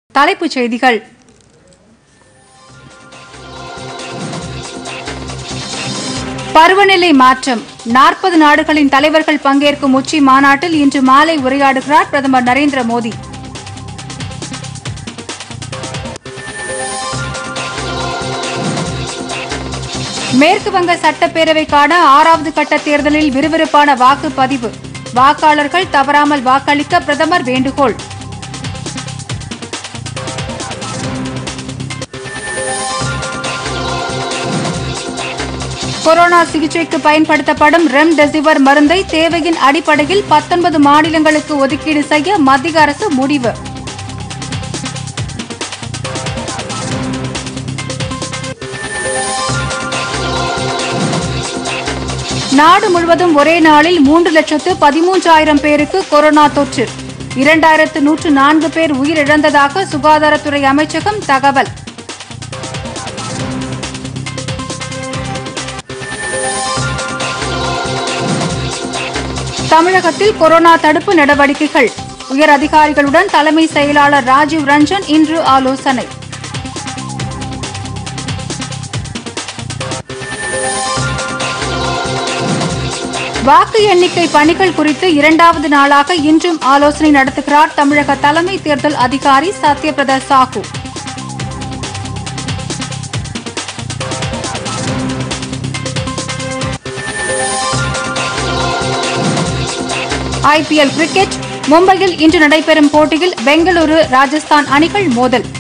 தலைப்புச் செய்திகள் பருவநிலை மாற்றம் நாற்பது நாடுகளின் தலைவர்கள் பங்கேற்கும் உச்சி மாநாட்டில் இன்று மாலை உரையாடுகிறார் பிரதமர் நரேந்திர மோடி மேற்கு வங்க சட்டப்பேரவைக்கான ஆறாவது கட்ட தேர்தலில் விறுவிறுப்பான வாக்குப்பதிவு வாக்காளர்கள் தவறாமல் வாக்களிக்க பிரதமர் வேண்டுகோள் கொரோனா சிகிச்சைக்கு பயன்படுத்தப்படும் ரெம்டெசிவிர் மருந்தை தேவையின் அடிப்படையில் 19 மாநிலங்களுக்கு ஒதுக்கீடு செய்ய மத்திய அரசு முடிவு நாடு முழுவதும் ஒரே நாளில் மூன்று லட்சத்து பதிமூன்றாயிரம் பேருக்கு கொரோனா தொற்று இரண்டாயிரத்து நூற்று நான்கு பேர் உயிரிழந்ததாக சுகாதாரத்துறை அமைச்சகம் தகவல் தமிழகத்தில் கொரோனா தடுப்பு நடவடிக்கைகள் உயர் அதிகாரிகளுடன் தலைமை செயலாளர் ராஜீவ் ரஞ்சன் இன்று ஆலோசனை வாக்கு எண்ணிக்கை பணிகள் குறித்து இரண்டாவது நாளாக இன்றும் ஆலோசனை நடத்துகிறார் தமிழக தலைமை தேர்தல் அதிகாரி சத்யபிரதா சாஹூ ஐபிஎல் கிரிக்கெட் மும்பையில் இன்று நடைபெறும் போட்டியில் பெங்களூரு ராஜஸ்தான் அணிகள் மோதல்